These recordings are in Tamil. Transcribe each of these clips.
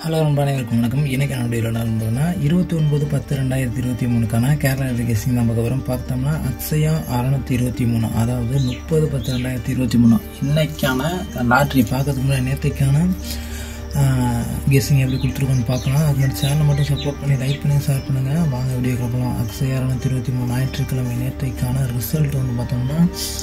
ஹலோ ரொம்ப அனைவருக்கும் வணக்கம் எனக்கு என்னுடைய என்ன இருந்ததுன்னா இருபத்தி ஒன்பது பத்து ரெண்டாயிரத்தி இருபத்தி மூணுக்கான கேரளா எஜுகேஷன் நம்ம வரும் பார்த்தோம்னா அக்ஷயா அறநூற்றி இருபத்தி மூணு அதாவது முப்பது பத்து ரெண்டாயிரத்தி இருபத்தி மூணு இன்னைக்கான லாட்ரி பார்க்கறதுக்கு முன்னாடி நேற்றுக்கான கெஸ்ஸிங் எப்படி கொடுத்துருக்கோன்னு பார்க்கலாம் அது மாதிரி சேனலை மட்டும் சப்போர்ட் பண்ணி லைக் பண்ணி ஷேர் பண்ணுங்கள் வாங்க வீடியோ போகலாம் அக்ஷயா அறநூற்றி இருபத்தி மூணு ஞாயிற்றுக்கிழமை நேற்றைக்கான ரிசல்ட் வந்து பார்த்தோம்னா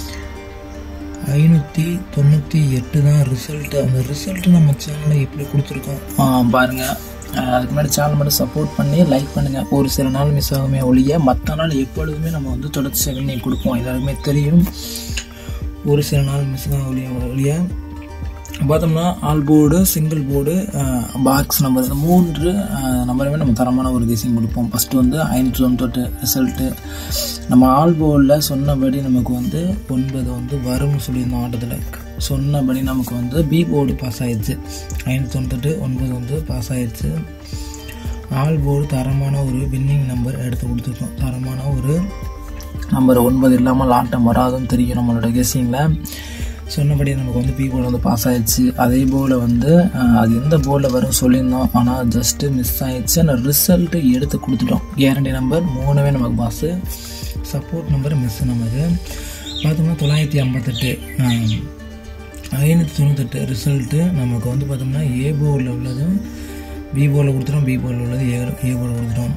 ஐநூற்றி தொண்ணூற்றி எட்டு தான் ரிசல்ட்டு அந்த ரிசல்ட்டு நம்ம சேனலில் எப்படி கொடுத்துருக்கோம் பாருங்கள் அதுக்கு முன்னாடி சேனல் மட்டும் சப்போர்ட் பண்ணி லைக் பண்ணுங்கள் ஒரு சில நாள் மிஸ் ஆகுமே ஒழிய மற்ற நாள் எப்பொழுதுமே நம்ம வந்து தொடர்ச்சியாக வின்னிங் கொடுப்போம் எல்லாருக்குமே தெரியும் ஒரு சில நாள் மிஸ் ஆக ஒழிய ஒழிய பார்த்தோம்னா all board single board box number இந்த மூன்று நம்பருமே நம்ம தரமான ஒரு கெஸிங் கொடுப்போம் ஃபஸ்ட்டு வந்து ஐநூற்றி தொண்ணூத்தெட்டு ரிசல்ட்டு நம்ம ஆல் போர்டில் சொன்னபடி நமக்கு வந்து ஒன்பது வந்து வரும்னு சொல்லியிருந்தோம் ஆட்டத்தில் சொன்னபடி நமக்கு வந்து பி போர்டு பாஸ் ஆயிடுச்சு ஐநூற்றி தொண்ணூத்தெட்டு ஒன்பது வந்து பாஸ் ஆயிடுச்சு ஆல் போர்டு தரமான ஒரு வின்னிங் நம்பர் எடுத்து கொடுத்துருக்கோம் தரமான ஒரு நம்பர் ஒன்பது இல்லாமல் ஆட்டம் வராதுன்னு தெரியும் நம்மளோட கெஸ்ஸிங்கில் சொன்னபடி நமக்கு வந்து பி போர்டு வந்து பாஸ் ஆயிடுச்சு அதே போல் வந்து அது எந்த போர்டில் வரும் சொல்லியிருந்தோம் ஆனால் ஜஸ்ட்டு மிஸ் ஆயிடுச்சு ஆனால் ரிசல்ட்டு எடுத்து கொடுத்துட்டோம் கேரண்டி நம்பர் மூணுமே நமக்கு பாஸு சப்போர்ட் நம்பர் மிஸ் நமக்கு பார்த்தோம்னா தொள்ளாயிரத்தி ஐம்பத்தெட்டு ஐநூற்றி தொண்ணூத்தெட்டு ரிசல்ட்டு நமக்கு வந்து பார்த்தோம்னா ஏ போர்டில் உள்ளதும் பி போர்டில் கொடுத்துட்டோம் பி போர்டில் உள்ளது ஏ ஏ போர்டில் கொடுத்துட்டோம்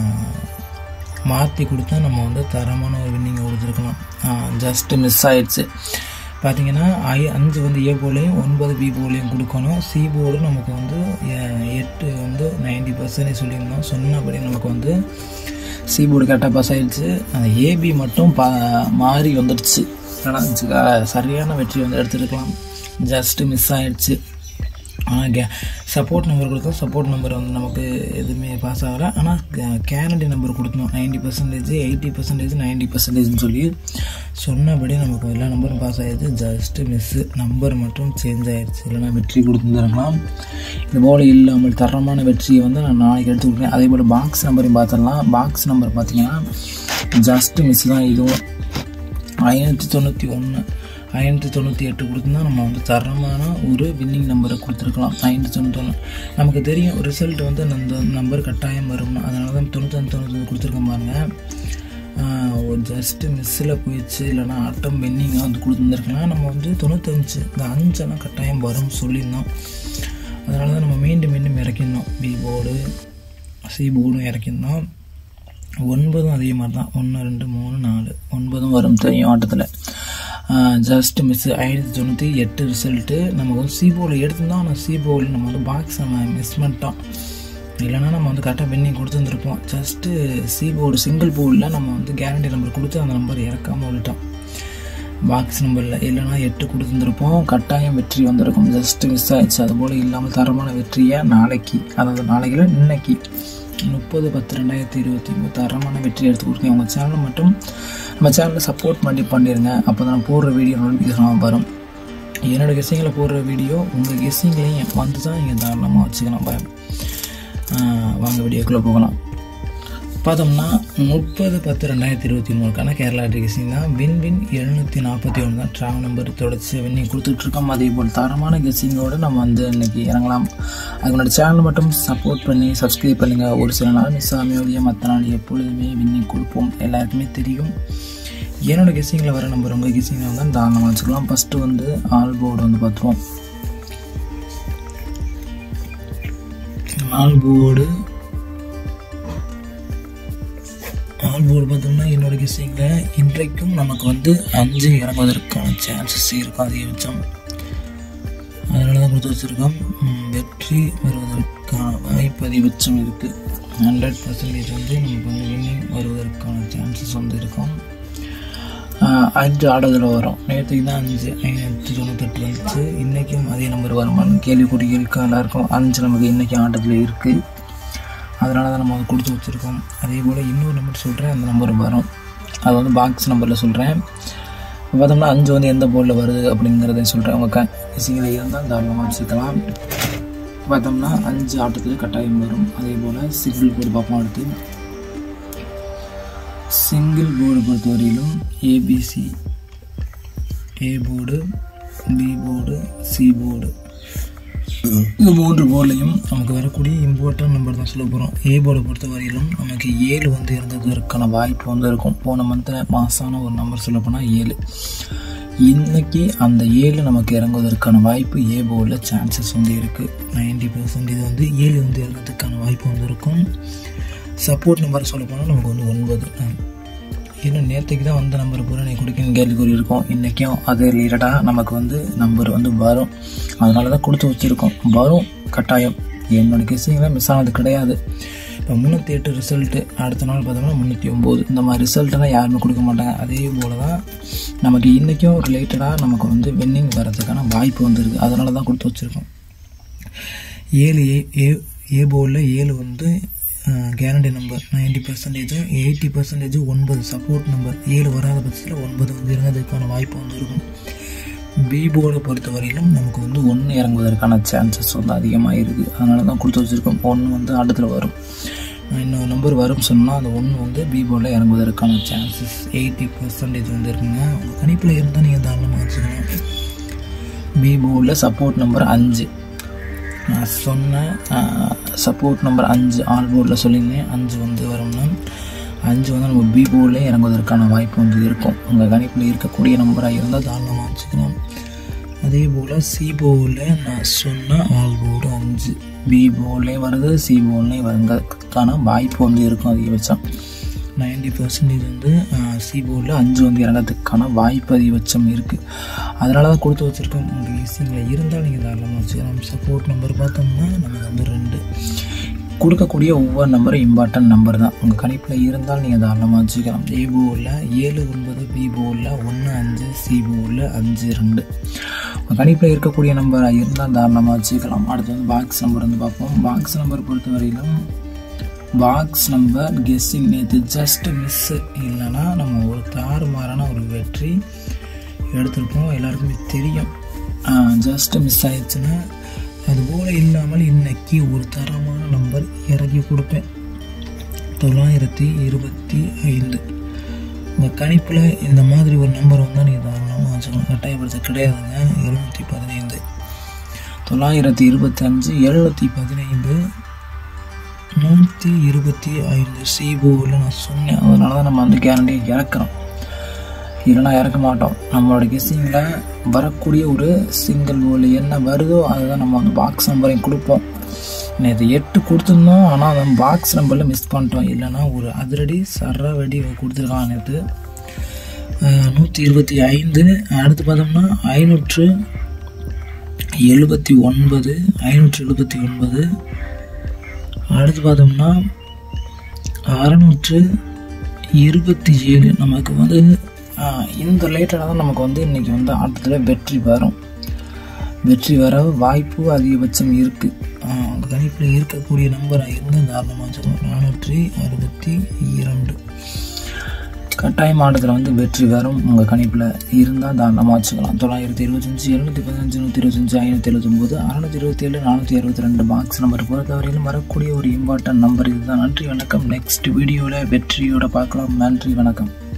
மாற்றி கொடுத்தா நம்ம வந்து தரமான ஒரு வின்னிங்கை கொடுத்துருக்கலாம் ஜஸ்ட்டு மிஸ் ஆயிடுச்சு பார்த்தீங்கன்னா ஐ அஞ்சு வந்து ஏ போலையும் ஒன்பது பி போலையும் கொடுக்கணும் சி போர்டு நமக்கு வந்து எட்டு வந்து நைன்டி பர்சன்டேஜ் சொல்லியிருந்தோம் சொன்னபடி நமக்கு வந்து சி போர்டு கரெக்டாக பாஸ் ஆகிடுச்சு அந்த ஏபி மட்டும் பா மாறி வந்துடுச்சு ஆனால் சரியான வெற்றி வந்து எடுத்துருக்கலாம் ஜஸ்ட்டு மிஸ் ஆகிடுச்சு ஆனால் கே சப்போர்ட் நம்பர் கொடுத்தோம் சப்போர்ட் நம்பர் வந்து நமக்கு எதுவுமே பாஸ் ஆகலை ஆனால் கேரண்டி நம்பர் கொடுத்தோம் ninety percentage eighty percentage ninety பர்சன்டேஜ்னு சொல்லி சொன்னபடி நமக்கு எல்லா நம்பரும் பாஸ் ஆகிடுச்சு ஜஸ்ட்டு மிஸ்ஸு நம்பர் மட்டும் சேஞ்ச் ஆகிடுச்சு இல்லைனா வெற்றி கொடுத்துருந்துருக்கலாம் இது போல் இல்லாமல் தரமான வெற்றியை வந்து நான் நாளைக்கு எடுத்து கொடுக்குறேன் அதே போல் பாக்ஸ் நம்பரையும் பார்த்துடலாம் பாக்ஸ் நம்பர் பார்த்தீங்கன்னா ஜஸ்ட்டு மிஸ் தான் இதுவும் ஐநூற்றி தொண்ணூற்றி ஒன்று ஐநூற்றி தொண்ணூற்றி எட்டு கொடுத்துருந்தா நம்ம வந்து தரமான ஒரு வின்னிங் நம்பரை கொடுத்துருக்கலாம் ஐநூற்றி தொண்ணூத்தொன்று நமக்கு தெரியும் ரிசல்ட் வந்து அந்த நம்பர் கட்டாயம் வரும்னு அதனால தான் தொண்ணூத்தொன்று தொண்ணூற்றி கொடுத்துருக்கோம் பாருங்கள் ஒரு ஜஸ்ட்டு மிஸ்ஸில் போயிடுச்சு இல்லைனா அட்டம் வின்னிங்காக வந்து கொடுத்துருந்துருக்கலாம் நம்ம வந்து தொண்ணூத்தஞ்சு இந்த அஞ்செல்லாம் கட்டாயம் வரும்னு சொல்லியிருந்தோம் அதனால தான் நம்ம மீண்டும் மீண்டும் இறக்கியிருந்தோம் பி போர்டு சி போர்டும் இறக்கியிருந்தோம் ஒன்பதும் அதே மாதிரி தான் ஒன்று ரெண்டு மூணு நாலு ஒன்பதும் வரும் தெரியும் ஆட்டத்தில் ஜஸ்ட் மிஸ் ஐநூற்றி தொண்ணூற்றி எட்டு ரிசல்ட்டு நமக்கு வந்து சி போர்டில் எடுத்திருந்தோம் ஆனால் சி போர்டில் நம்ம வந்து பாக்ஸ் நம்ம மிஸ் பண்ணிட்டோம் இல்லைனா நம்ம வந்து கரெக்டாக பெண்டிங் கொடுத்துருந்துருப்போம் ஜஸ்ட்டு சி போர்டு சிங்கிள் போர்டில் நம்ம வந்து கேரண்டி நம்பர் கொடுத்து அந்த நம்பர் இறக்காமல் விட்டோம் பாக்ஸ் நம்பரில் இல்லைனா எட்டு கொடுத்துருந்துருப்போம் கட்டாயம் வெற்றி வந்திருக்கும் ஜஸ்ட்டு மிஸ் ஆயிடுச்சு அதுபோல் இல்லாமல் தரமான வெற்றியை நாளைக்கு அதாவது நாளைக்கு இன்னைக்கு முப்பது பத்து ரெண்டாயிரத்தி இருபத்தி மூணு தரமான வெற்றி எடுத்து கொடுங்க உங்கள் சேனலை மட்டும் நம்ம சேனலை சப்போர்ட் பண்ணி பண்ணிடுங்க அப்போ தான் போடுற வீடியோ நோட்டிஃபிகேஷன் வரும் என்னோடய கெஸ்ஸிங்கில் போடுற வீடியோ உங்கள் கெஸ்ஸிங்லேயும் வந்து தான் நீங்கள் தாராளமாக வச்சுக்கலாம் பயம் வாங்க வீடியோக்குள்ளே போகலாம் பார்த்தோம்னா முப்பது பத்து ரெண்டாயிரத்தி இருபத்தி மூணுக்கான கேரளா கெஸ்ஸிங் தான் வின் வின் எழுநூற்றி நாற்பத்தி ஒன்று தான் ட்ராவல் நம்பர் தொடர்ச்சி வின்னிங் கொடுத்துட்ருக்கோம் அதே போல் தரமான கெஸ்ஸிங்கோடு நம்ம வந்து இன்றைக்கி இறங்கலாம் அதனோட சேனல் மட்டும் சப்போர்ட் பண்ணி சப்ஸ்கிரைப் பண்ணுங்கள் ஒரு சில நாள் மிஸ் ஆமையோடைய மற்ற நாள் எப்பொழுதுமே வின்னிங் கொடுப்போம் எல்லாருக்குமே தெரியும் என்னோடய கெஸ்ஸிங்கில் வர நம்பர் உங்கள் கெஸ்ஸிங்கில் வந்து தாராளமாக வச்சுக்கலாம் ஃபஸ்ட்டு வந்து ஆல் போர்டு வந்து பார்த்துருவோம் ஆல் போர்டு ஆல் போர்டு பார்த்தோம்னா என்னோட கெஸ்ஸிங்கில் இன்றைக்கும் நமக்கு வந்து அஞ்சு இறங்குவதற்கான சான்சஸ் இருக்கும் அதிகபட்சம் அதனால தான் கொடுத்து வச்சுருக்கோம் வெற்றி வருவதற்கான வாய்ப்பு அதிகபட்சம் இருக்குது ஹண்ட்ரட் பர்சன்டேஜ் வந்து நமக்கு வந்து வின்னிங் வருவதற்கான சான்சஸ் வந்து இருக்கும் அஞ்சு ஆடுதல் வரும் நேற்றுக்கு தான் அஞ்சு ஐநூற்றி தொண்ணூத்தெட்டு வந்துச்சு இன்றைக்கும் அதே நம்பர் வருமானு கேள்விக்குறி இருக்கா எல்லாருக்கும் அஞ்சு நமக்கு இன்றைக்கி ஆட்டத்தில் இருக்குது அதனால தான் நம்ம அதை கொடுத்து வச்சுருக்கோம் அதே போல் இன்னொரு நம்பர் சொல்கிறேன் அந்த நம்பர் வரும் அது வந்து பாக்ஸ் நம்பரில் சொல்கிறேன் பார்த்தோம்னா அஞ்சு வந்து எந்த போர்டில் வருது அப்படிங்கிறத சொல்கிறேன் உங்கள் க இசைகளை இருந்தால் தாராளமாக வச்சுக்கலாம் பார்த்தோம்னா அஞ்சு ஆட்டத்தில் கட்டாயம் வரும் அதே போல் சிங்கிள் போர்டு பார்ப்போம் அடுத்து சிங்கிள் போர்டு பொறுத்தவரையிலும் ABC A board B board C board இந்த மூன்று போர்ட்லையும் நமக்கு வரக்கூடிய இம்பார்ட்டன்ட் நம்பர் தான் சொல்ல போகிறோம் ஏ போர்டை பொறுத்த வரையிலும் நமக்கு ஏழு வந்து இருந்ததற்கான வாய்ப்பு வந்து இருக்கும் போன மந்தில் மாசான ஒரு நம்பர் சொல்ல போனால் ஏழு இன்னைக்கு அந்த ஏழு நமக்கு இறங்குவதற்கான வாய்ப்பு ஏ போர்டில் சான்சஸ் வந்து இருக்குது நைன்டி பர்சன்ட் இது வந்து ஏழு வந்து இறங்கிறதுக்கான வாய்ப்பு வந்து இருக்கும் சப்போர்ட் நம்பர் சொல்ல போனால் நமக்கு வந்து ஒன்பது ஏன்னா நேற்றுக்கு தான் வந்த நம்பர் பூரா நீ கொடுக்கணும் கேள்விக்குறி இருக்கும் இன்றைக்கும் அது ரிலேட்டடாக நமக்கு வந்து நம்பர் வந்து வரும் அதனால தான் கொடுத்து வச்சுருக்கோம் வரும் கட்டாயம் என்னோட கெஸிங்கில் மிஸ் ஆனது கிடையாது இப்போ முந்நூற்றி எட்டு ரிசல்ட்டு அடுத்த நாள் பார்த்தோம்னா முந்நூற்றி ஒம்பது இந்த மாதிரி ரிசல்ட்டெல்லாம் யாருமே கொடுக்க மாட்டாங்க அதே போல் தான் நமக்கு இன்றைக்கும் ரிலேட்டடாக நமக்கு வந்து வின்னிங் வர்றதுக்கான வாய்ப்பு வந்துருக்கு அதனால தான் கொடுத்து வச்சுருக்கோம் ஏழு ஏ ஏ ஏ போர்டில் ஏழு வந்து கேரண்டி நம்பர் நைன்டி பர்சன்டேஜும் எயிட்டி பர்சன்டேஜ் ஒன்பது சப்போர்ட் நம்பர் ஏழு வராத பட்சத்தில் ஒன்பது வந்து இறங்கிறதுக்கான வாய்ப்பு வந்து இருக்கும் பி போர்டை பொறுத்த வரையிலும் நமக்கு வந்து ஒன்று இறங்குவதற்கான சான்சஸ் வந்து அதிகமாக இருக்குது அதனால தான் கொடுத்து வச்சுருக்கோம் ஒன்று வந்து அடுத்தில் வரும் இன்னொரு நம்பர் வரும் சொன்னால் அந்த ஒன்று வந்து பி போர்டில் இறங்குவதற்கான சான்சஸ் எயிட்டி பர்சன்டேஜ் வந்து இருக்குங்க உங்கள் கணிப்பில் இருந்தால் நீங்கள் தாராளமாக வச்சுக்கணும் பி போர்டில் சப்போர்ட் நம்பர் அஞ்சு நான் சொன்ன சப்போர்ட் நம்பர் அஞ்சு ஆல் போர்டில் சொல்லியிருந்தேன் அஞ்சு வந்து வரும்னா அஞ்சு வந்து நம்ம பி போர்டில் இறங்குவதற்கான வாய்ப்பு வந்து இருக்கும் உங்கள் கணிப்பில் இருக்கக்கூடிய நம்பராக இருந்தால் தாராளமாக வச்சுக்கலாம் அதே போல் சி போர்டில் நான் சொன்ன ஆல் போர்டு அஞ்சு பி போர்ட்லேயும் வருது சி போர்ட்லேயும் வருங்கிறதுக்கான வாய்ப்பு வந்து இருக்கும் அதிகபட்சம் நைன்டி பர்சன்டேஜ் வந்து சி போர்டில் அஞ்சு வந்து இறங்கிறதுக்கான வாய்ப்பு அதிகபட்சம் இருக்குது அதனால தான் கொடுத்து வச்சுருக்கோம் உங்களுக்கு ஈஸிங்கில் இருந்தால் நீங்கள் தாராளமாக வச்சுக்கலாம் சப்போர்ட் நம்பர் பார்த்தோம்னா நமக்கு வந்து ரெண்டு கொடுக்கக்கூடிய ஒவ்வொரு நம்பரும் இம்பார்ட்டன்ட் நம்பர் தான் உங்கள் கணிப்பில் இருந்தால் நீங்கள் தாராளமாக வச்சுக்கலாம் ஏ போர்டில் ஏழு ஒன்பது பி போர்டில் ஒன்று அஞ்சு சி போர்டில் அஞ்சு ரெண்டு உங்கள் கணிப்பில் இருக்கக்கூடிய நம்பராக இருந்தால் தாராளமாக வச்சுக்கலாம் அடுத்து வந்து பாக்ஸ் நம்பர் வந்து பார்ப்போம் பாக்ஸ் நம்பர் பொறுத்த வரையிலும் பாக்ஸ் நம்பர் கெஸ்ஸிங் நேற்று ஜஸ்ட் மிஸ்ஸு இல்லைன்னா நம்ம ஒரு தாறுமாறான ஒரு வெற்றி எடுத்திருப்போம் எல்லாருக்குமே தெரியும் ஜஸ்ட் மிஸ் ஆயிடுச்சுன்னா அதுபோல் இல்லாமல் இன்னைக்கு ஒரு தரமான நம்பர் இறக்கி கொடுப்பேன் தொள்ளாயிரத்தி இருபத்தி ஐந்து உங்கள் கணிப்பில் இந்த மாதிரி ஒரு நம்பர் வந்தால் நீங்கள் தாராளமாக வச்சுக்கணும் கட்டாயப்படுத்த கிடையாதுங்க எழுநூற்றி பதினைந்து தொள்ளாயிரத்தி இருபத்தி அஞ்சு எழுநூற்றி பதினைந்து நூற்றி இருபத்தி ஐந்து சிபோவில் நான் சொன்னேன் அதனால தான் நம்ம வந்து கேரண்டியை இறக்குறோம் இல்லைனா இறக்க மாட்டோம் நம்மளோட கெஸ்ஸிங்கில் வரக்கூடிய ஒரு சிங்கிள் போல் என்ன வருதோ அதுதான் நம்ம வந்து பாக்ஸ் நம்பரையும் கொடுப்போம் நேற்று எட்டு கொடுத்துருந்தோம் ஆனால் நம்ம பாக்ஸ் நம்பரில் மிஸ் பண்ணிட்டோம் இல்லைனா ஒரு அதிரடி சர வெடி கொடுத்துருக்கான் நேற்று நூற்றி இருபத்தி ஐந்து அடுத்து பார்த்தோம்னா ஐநூற்று எழுபத்தி ஒன்பது ஐநூற்று எழுபத்தி ஒன்பது அடுத்து பார்த்தோம்னா அறநூற்று இருபத்தி ஏழு நமக்கு வந்து இந்த ரிலேட்டடாக தான் நமக்கு வந்து இன்றைக்கி வந்து ஆட்டத்தில் வெற்றி வரும் வெற்றி வர வாய்ப்பு அதிகபட்சம் இருக்குது உங்கள் கணிப்பில் இருக்கக்கூடிய நம்பராக இருந்தால் தாராளமாக வச்சுக்கணும் நானூற்றி அறுபத்தி இரண்டு கட்டாயம் ஆட்டத்தில் வந்து வெற்றி வரும் உங்கள் கணிப்பில் இருந்தால் தாராளமாக வச்சுக்கலாம் தொள்ளாயிரத்தி இருபத்தஞ்சி எழுநூற்றி பதினஞ்சு நூற்றி இருபத்தஞ்சி ஐநூற்றி எழுபத்தொம்போது அறநூற்றி இருபத்தி ஏழு நானூற்றி அறுபத்தி ரெண்டு பாக்ஸ் நம்பர் பொறுத்தவரையிலும் வரக்கூடிய ஒரு இம்பார்ட்டன்ட் நம்பர் இதுதான் நன்றி வணக்கம் நெக்ஸ்ட் வீடியோவில் வெற்றியோட பார்க்கலாம் நன்றி வணக்கம்